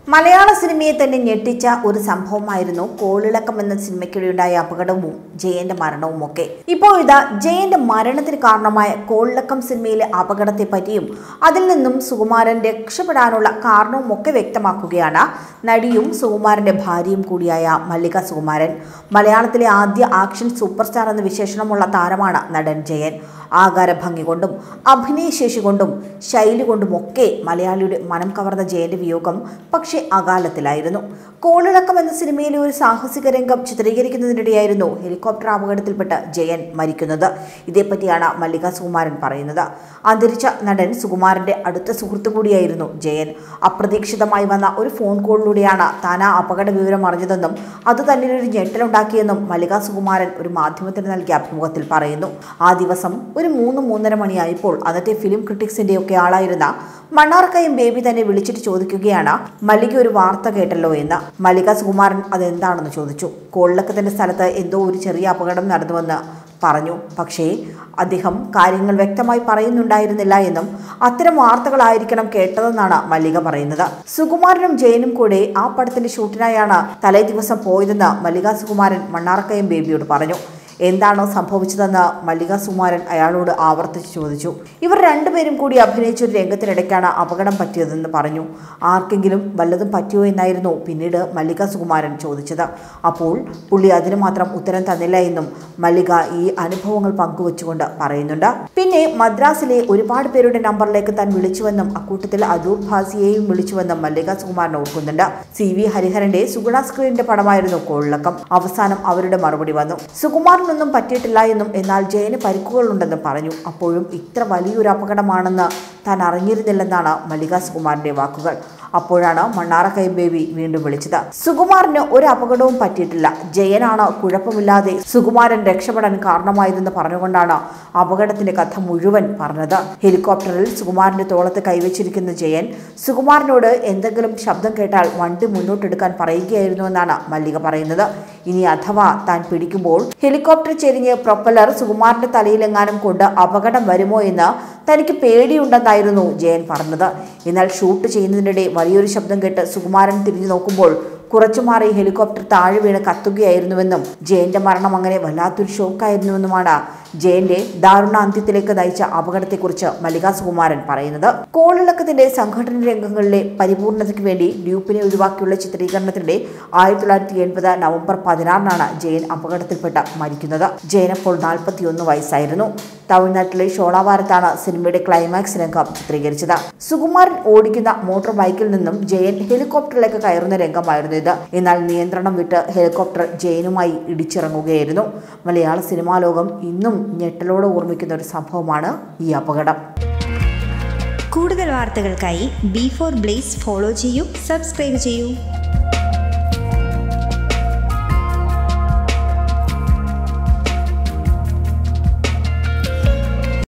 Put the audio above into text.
മലയാള സിനിമയെ തന്നെ ഞെട്ടിച്ച ഒരു സംഭവമായിരുന്നു കോളിളക്കം എന്ന സിനിമയ്ക്കിടെയുണ്ടായ അപകടവും ജയന്റെ മരണവും ഒക്കെ ഇപ്പോൾ ഇതാ ജയന്റെ മരണത്തിന് കാരണമായ കോളിളക്കം സിനിമയിലെ അപകടത്തെ പറ്റിയും അതിൽ നിന്നും സുകുമാരൻ രക്ഷപ്പെടാനുള്ള കാരണവും ഒക്കെ വ്യക്തമാക്കുകയാണ് നടിയും സുകുമാരന്റെ ഭാര്യയും കൂടിയായ മല്ലിക സുകുമാരൻ മലയാളത്തിലെ ആദ്യ ആക്ഷൻ സൂപ്പർ സ്റ്റാർ എന്ന വിശേഷണമുള്ള താരമാണ് നടൻ ജയൻ ആകാരഭംഗി കൊണ്ടും അഭിനയശേഷി കൊണ്ടും ശൈലി കൊണ്ടുമൊക്കെ മലയാളിയുടെ മനം കവർന്ന ജയന്റെ വിയോഗം പക്ഷേ അകാലത്തിലായിരുന്നു കോളിളക്കം എന്ന സിനിമയിലെ ഒരു സാഹസിക രംഗം ചിത്രീകരിക്കുന്നതിനിടെയായിരുന്നു ഹെലികോപ്റ്റർ അപകടത്തിൽപ്പെട്ട് ജയൻ മരിക്കുന്നത് ഇതേപ്പറ്റിയാണ് മല്ലിക സുകുമാരൻ പറയുന്നത് അന്തരിച്ച നടൻ സുകുമാരന്റെ അടുത്ത സുഹൃത്തു കൂടിയായിരുന്നു ജയൻ അപ്രതീക്ഷിതമായി വന്ന ഒരു ഫോൺ കോളിലൂടെയാണ് താൻ ആ അപകട വിവരം അറിഞ്ഞതെന്നും അത് തന്നെ ഒരു ഞെട്ടലുണ്ടാക്കിയെന്നും മല്ലിക സുകുമാരൻ ഒരു മാധ്യമത്തിന് നൽകിയ അഭിമുഖത്തിൽ പറയുന്നു ആ ദിവസം ഒരു മൂന്ന് മൂന്നര മണിയായപ്പോൾ അന്നത്തെ ഫിലിം ക്രിട്ടിക്സിന്റെ ഒക്കെ ആളായിരുന്ന മണ്ണാർക്കയം ബേബി തന്നെ വിളിച്ചിട്ട് ചോദിക്കുകയാണ് മല്ലിക ഒരു വാർത്ത കേട്ടല്ലോ എന്ന് മല്ലിക സുകുമാരൻ അതെന്താണെന്ന് ചോദിച്ചു കോളിളക്കത്തിന്റെ സ്ഥലത്ത് എന്തോ ഒരു ചെറിയ അപകടം നടന്നുവെന്ന് പറഞ്ഞു പക്ഷേ അദ്ദേഹം കാര്യങ്ങൾ വ്യക്തമായി പറയുന്നുണ്ടായിരുന്നില്ല എന്നും അത്തരം വാർത്തകളായിരിക്കണം കേട്ടതെന്നാണ് മല്ലിക പറയുന്നത് സുകുമാരനും ജയനും കൂടെ ആ പടത്തിന്റെ ഷൂട്ടിനായാണ് തലേ ദിവസം പോയതെന്ന് മല്ലിക സുകുമാരൻ മണ്ണാർക്കയം ബേബിയോട് പറഞ്ഞു എന്താണോ സംഭവിച്ചതെന്ന് മല്ലിക സുമാരൻ അയാളോട് ആവർത്തിച്ച് ചോദിച്ചു ഇവർ രണ്ടുപേരും കൂടി അഭിനയിച്ച ഒരു രംഗത്തിനിടയ്ക്കാണ് അപകടം പറ്റിയതെന്ന് പറഞ്ഞു ആർക്കെങ്കിലും വല്ലതും പറ്റിയോ എന്നായിരുന്നു പിന്നീട് മല്ലിക സുകുമാരൻ ചോദിച്ചത് അപ്പോൾ പുള്ളി അതിന് മാത്രം ഉത്തരം തന്നില്ല എന്നും മല്ലിക ഈ അനുഭവങ്ങൾ പങ്കുവച്ചുകൊണ്ട് പറയുന്നുണ്ട് പിന്നെ മദ്രാസിലെ ഒരുപാട് പേരുടെ നമ്പറിലേക്ക് താൻ വിളിച്ചുവെന്നും അക്കൂട്ടത്തിൽ അദൂർ ഭാസിയെയും വിളിച്ചുവെന്നും മല്ലിക സുകുമാരൻ ഓർക്കുന്നുണ്ട് സി വി ഹരിഹരന്റെ സുഗുണ സ്ക്രീനിന്റെ പടമായിരുന്നു കോളിളക്കം അവസാനം അവരുടെ മറുപടി വന്നു സുകുമാരൻ ഒന്നും പറ്റിയിട്ടില്ല എന്നും എന്നാൽ ജയന് പരിക്കുകളുണ്ടെന്നും പറഞ്ഞു അപ്പോഴും ഇത്ര വലിയൊരു അപകടമാണെന്ന് താൻ അറിഞ്ഞിരുന്നില്ലെന്നാണ് മല്ലിക സുകുമാരന്റെ വാക്കുകൾ അപ്പോഴാണ് മണ്ണാറക്കൈ ബേബി വീണ്ടും വിളിച്ചത് സുകുമാരന് ഒരു അപകടവും പറ്റിയിട്ടില്ല ജയനാണ് കുഴപ്പമില്ലാതെ സുകുമാരൻ രക്ഷപ്പെടാൻ കാരണമായതെന്ന് പറഞ്ഞുകൊണ്ടാണ് അപകടത്തിന്റെ കഥ മുഴുവൻ പറഞ്ഞത് ഹെലികോപ്റ്ററിൽ സുകുമാരന്റെ തോളത്ത് കൈവച്ചിരിക്കുന്ന ജയൻ സുകുമാരനോട് എന്തെങ്കിലും ശബ്ദം കേട്ടാൽ വണ്ടി മുന്നോട്ടെടുക്കാൻ പറയുകയായിരുന്നുവെന്നാണ് മല്ലിക പറയുന്നത് ഇനി അഥവാ താൻ പിടിക്കുമ്പോൾ ഹെലികോപ്റ്റർ ചെരിഞ്ഞ് പ്രൊപ്പലർ സുകുമാരന്റെ തലയിലെങ്ങാനും കൊണ്ട് അപകടം വരുമോ എന്ന് തനിക്ക് പേടിയുണ്ടെന്നായിരുന്നു ജയൻ പറഞ്ഞത് എന്നാൽ ഷൂട്ട് ചെയ്യുന്നതിനിടെ വലിയൊരു ശബ്ദം കേട്ട് സുകുമാരൻ തിരിഞ്ഞു നോക്കുമ്പോൾ കുറച്ചു മാറി ഹെലികോപ്റ്റർ താഴെ വീണ് കത്തുകയായിരുന്നുവെന്നും ജയന്റെ മരണം അങ്ങനെ വല്ലാത്തൊരു ഷോക്കായിരുന്നുവെന്നുമാണ് ജയന്റെ ദാരുണ അന്ത്യത്തിലേക്ക് നയിച്ച അപകടത്തെക്കുറിച്ച് മല്ലിക സുകുമാരൻ പറയുന്നത് കോളിളക്കത്തിന്റെ സംഘടന രംഗങ്ങളിലെ പരിപൂർണതയ്ക്ക് വേണ്ടി ഡ്യൂപ്പിനെ ഒഴിവാക്കിയുള്ള ചിത്രീകരണത്തിനിടെ ആയിരത്തി തൊള്ളായിരത്തി എൺപത് നവംബർ പതിനാറിനാണ് ജയൻ അപകടത്തിൽപ്പെട്ട് മരിക്കുന്നത് ജയൻ അപ്പോൾ നാൽപ്പത്തിയൊന്ന് വയസ്സായിരുന്നു തമിഴ്നാട്ടിലെ ഷോളാവാരത്താണ് സിനിമയുടെ ക്ലൈമാക്സ് രംഗം ചിത്രീകരിച്ചത് സുകുമാരൻ ഓടിക്കുന്ന മോട്ടോർ ബൈക്കിൽ നിന്നും ജയൻ ഹെലികോപ്റ്ററിലേക്ക് കയറുന്ന രംഗമായിരുന്നു ഇത് എന്നാൽ നിയന്ത്രണം വിട്ട് ഹെലികോപ്റ്റർ ജയനുമായി ഇടിച്ചിറങ്ങുകയായിരുന്നു മലയാള സിനിമാ ലോകം ഇന്നും ഞെട്ടലോടെ ഓർമ്മിക്കുന്ന ഒരു സംഭവമാണ് ഈ അപകടം കൂടുതൽ വാർത്തകൾക്കായി ബി ഫോർ ബ്ലേസ് ഫോളോ ചെയ്യൂ സബ്സ്ക്രൈബ് ചെയ്യൂ